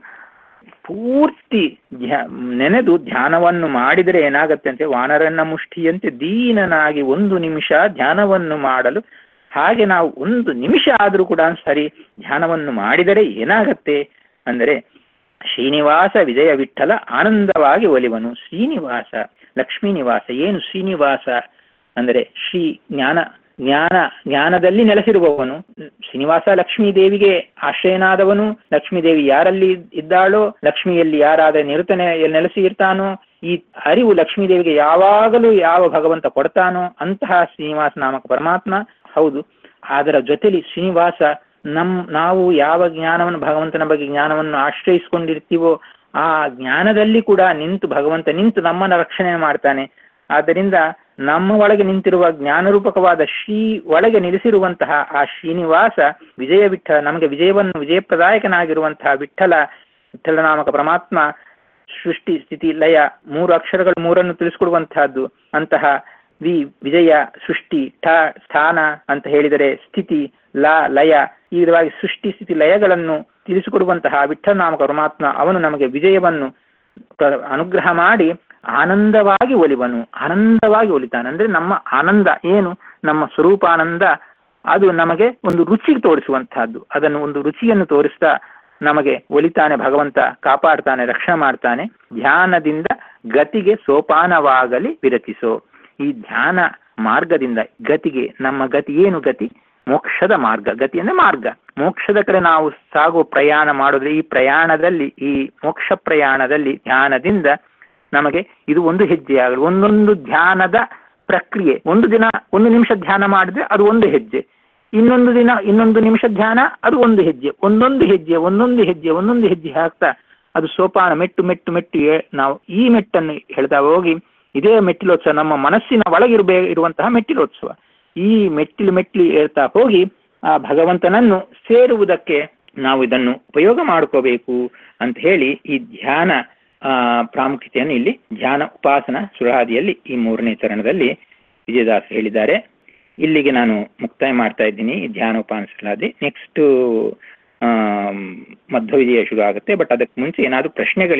ಪೂರ್ತಿ ಧ್ಯ- ನೆನೆದು ಧ್ಯಾನವನ್ನು ಮಾಡಿದರೆ ಏನಾಗತ್ತೆ ಅಂತೆ ವಾನರನ್ನ ಮುಷ್ಟಿಯಂತೆ ದೀನನಾಗಿ ಒಂದು ನಿಮಿಷ ಧ್ಯಾನವನ್ನು ಮಾಡಲು ಹಾಗೆ ನಾವು ಒಂದು ನಿಮಿಷ ಆದರೂ ಕೂಡ ಸರಿ ಧ್ಯಾನವನ್ನು ಮಾಡಿದರೆ ಏನಾಗತ್ತೆ ಅಂದರೆ ಶ್ರೀನಿವಾಸ ವಿಜಯ ವಿಠಲ ಆನಂದವಾಗಿ ಒಲಿವನು ಶ್ರೀನಿವಾಸ ಲಕ್ಷ್ಮೀ ನಿವಾಸ ಏನು ಶ್ರೀನಿವಾಸ ಅಂದರೆ ಶ್ರೀ ಜ್ಞಾನ ಜ್ಞಾನ ಜ್ಞಾನದಲ್ಲಿ ನೆಲೆಸಿರುವವನು ಶ್ರೀನಿವಾಸ ಲಕ್ಷ್ಮೀ ದೇವಿಗೆ ಆಶ್ರಯನಾದವನು ಲಕ್ಷ್ಮೀ ದೇವಿ ಯಾರಲ್ಲಿ ಇದ್ದಾಳೋ ಲಕ್ಷ್ಮಿಯಲ್ಲಿ ಯಾರಾದ ನಿರತನೆ ನೆಲೆಸಿ ಇರ್ತಾನೋ ಈ ಅರಿವು ಲಕ್ಷ್ಮೀ ದೇವಿಗೆ ಯಾವಾಗಲೂ ಯಾವ ಭಗವಂತ ಕೊಡ್ತಾನೋ ಅಂತಹ ಶ್ರೀನಿವಾಸ ನಾಮಕ ಪರಮಾತ್ಮ ಹೌದು ಅದರ ಜೊತೆಲಿ ಶ್ರೀನಿವಾಸ ನಮ್ ನಾವು ಯಾವ ಜ್ಞಾನವನ್ನು ಭಗವಂತನ ಬಗ್ಗೆ ಜ್ಞಾನವನ್ನು ಆಶ್ರಯಿಸಿಕೊಂಡಿರ್ತೀವೋ ಆ ಜ್ಞಾನದಲ್ಲಿ ಕೂಡ ನಿಂತು ಭಗವಂತ ನಿಂತು ನಮ್ಮನ್ನ ರಕ್ಷಣೆ ಮಾಡ್ತಾನೆ ಆದ್ದರಿಂದ ನಮ್ಮ ಒಳಗೆ ನಿಂತಿರುವ ಜ್ಞಾನರೂಪಕವಾದ ಶ್ರೀ ಒಳಗೆ ನಿಲ್ಲಿಸಿರುವಂತಹ ಆ ಶ್ರೀನಿವಾಸ ವಿಜಯ ವಿಠಲ ನಮಗೆ ವಿಜಯವನ್ನು ವಿಜಯಪ್ರದಾಯಕನಾಗಿರುವಂತಹ ವಿಠಲ ವಿಠಲ ನಾಮಕ ಪರಮಾತ್ಮ ಸೃಷ್ಟಿ ಸ್ಥಿತಿ ಲಯ ಮೂರು ಅಕ್ಷರಗಳು ಮೂರನ್ನು ತಿಳಿಸ್ಕೊಡುವಂತಹದ್ದು ಅಂತಹ ವಿ ವಿಜಯ ಸೃಷ್ಟಿ ಠ ಸ್ಥಾನ ಅಂತ ಹೇಳಿದರೆ ಸ್ಥಿತಿ ಲ ಲಯ ಈ ವಿಧವಾಗಿ ಸೃಷ್ಟಿ ಸ್ಥಿತಿ ಲಯಗಳನ್ನು ತಿಳಿಸಿಕೊಡುವಂತಹ ವಿಠಲ ನಾಮಕ ಪರಮಾತ್ಮ ಅವನು ನಮಗೆ ವಿಜಯವನ್ನು ಪ್ರ- ಅನುಗ್ರಹ ಮಾಡಿ ಆನಂದವಾಗಿ ಒಲಿವನು ಆನಂದವಾಗಿ ಒಲಿತಾನೆ ಅಂದ್ರೆ ನಮ್ಮ ಆನಂದ ಏನು ನಮ್ಮ ಸ್ವರೂಪಾನಂದ ಅದು ನಮಗೆ ಒಂದು ರುಚಿ ತೋರಿಸುವಂತಹದ್ದು ಅದನ್ನು ಒಂದು ರುಚಿಯನ್ನು ತೋರಿಸ್ತಾ ನಮಗೆ ಒಲಿತಾನೆ ಭಗವಂತ ಕಾಪಾಡ್ತಾನೆ ರಕ್ಷಣೆ ಮಾಡ್ತಾನೆ ಧ್ಯಾನದಿಂದ ಗತಿಗೆ ಸೋಪಾನವಾಗಲಿ ವಿರಚಿಸೋ ಈ ಧ್ಯಾನ ಮಾರ್ಗದಿಂದ ಗತಿಗೆ ನಮ್ಮ ಗತಿ ಏನು ಗತಿ ಮೋಕ್ಷದ ಮಾರ್ಗ ಗತಿ ಅಂದ್ರೆ ಮಾರ್ಗ ಮೋಕ್ಷದ ಕಡೆ ನಾವು ಸಾಗುವ ಪ್ರಯಾಣ ಮಾಡಿದ್ರೆ ಈ ಪ್ರಯಾಣದಲ್ಲಿ ಈ ಮೋಕ್ಷ ಪ್ರಯಾಣದಲ್ಲಿ ಧ್ಯಾನದಿಂದ ನಮಗೆ ಇದು ಒಂದು ಹೆಜ್ಜೆ ಆಗಲಿ ಒಂದೊಂದು ಧ್ಯಾನದ ಪ್ರಕ್ರಿಯೆ ಒಂದು ದಿನ ಒಂದು ನಿಮಿಷ ಧ್ಯಾನ ಮಾಡಿದ್ರೆ ಅದು ಒಂದು ಹೆಜ್ಜೆ ಇನ್ನೊಂದು ದಿನ ಇನ್ನೊಂದು ನಿಮಿಷ ಧ್ಯಾನ ಅದು ಒಂದು ಹೆಜ್ಜೆ ಒಂದೊಂದು ಹೆಜ್ಜೆ ಒಂದೊಂದು ಹೆಜ್ಜೆ ಒಂದೊಂದು ಹೆಜ್ಜೆ ಹಾಕ್ತಾ ಅದು ಸೋಪಾನ ಮೆಟ್ಟು ಮೆಟ್ಟು ಮೆಟ್ಟು ಏ- ನಾವು ಈ ಮೆಟ್ಟನ್ನು ಹೇಳ್ತಾ ಹೋಗಿ ಇದೇ ಮೆಟ್ಟಿಲೋತ್ಸವ ನಮ್ಮ ಮನಸ್ಸಿನ ಒಳಗಿರಬೇ ಇರುವಂತಹ ಮೆಟ್ಟಿಲೋತ್ಸವ ಈ ಮೆಟ್ಟಿಲು ಮೆಟ್ಟಿಲು ಏಳ್ತಾ ಹೋಗಿ ಆ ಭಗವಂತನನ್ನು ಸೇರುವುದಕ್ಕೆ ನಾವು ಇದನ್ನು ಉಪಯೋಗ ಮಾಡ್ಕೋಬೇಕು ಅಂತ ಹೇಳಿ ಈ ಧ್ಯಾನ ಆ ಪ್ರಾಮುಖ್ಯತೆಯನ್ನು ಇಲ್ಲಿ ಧ್ಯಾನ ಉಪಾಸನ ಸುರಾದಿಯಲ್ಲಿ ಈ ಮೂರನೇ ಚರಣದಲ್ಲಿ ವಿಜಯದಾಸ್ ಹೇಳಿದ್ದಾರೆ ಇಲ್ಲಿಗೆ ನಾನು ಮುಕ್ತಾಯ ಮಾಡ್ತಾ ಇದ್ದೀನಿ ಈ ಧ್ಯಾನ ಉಪಾಸನ ಸುರಾದಿ ನೆಕ್ಸ್ಟ್ ಮಧ್ವ ವಿಜಯ ಶುರು ಆಗುತ್ತೆ ಬಟ್ ಅದಕ್ಕೆ ಮುಂಚೆ ಏನಾದ್ರು ಪ್ರಶ್ನೆಗಳು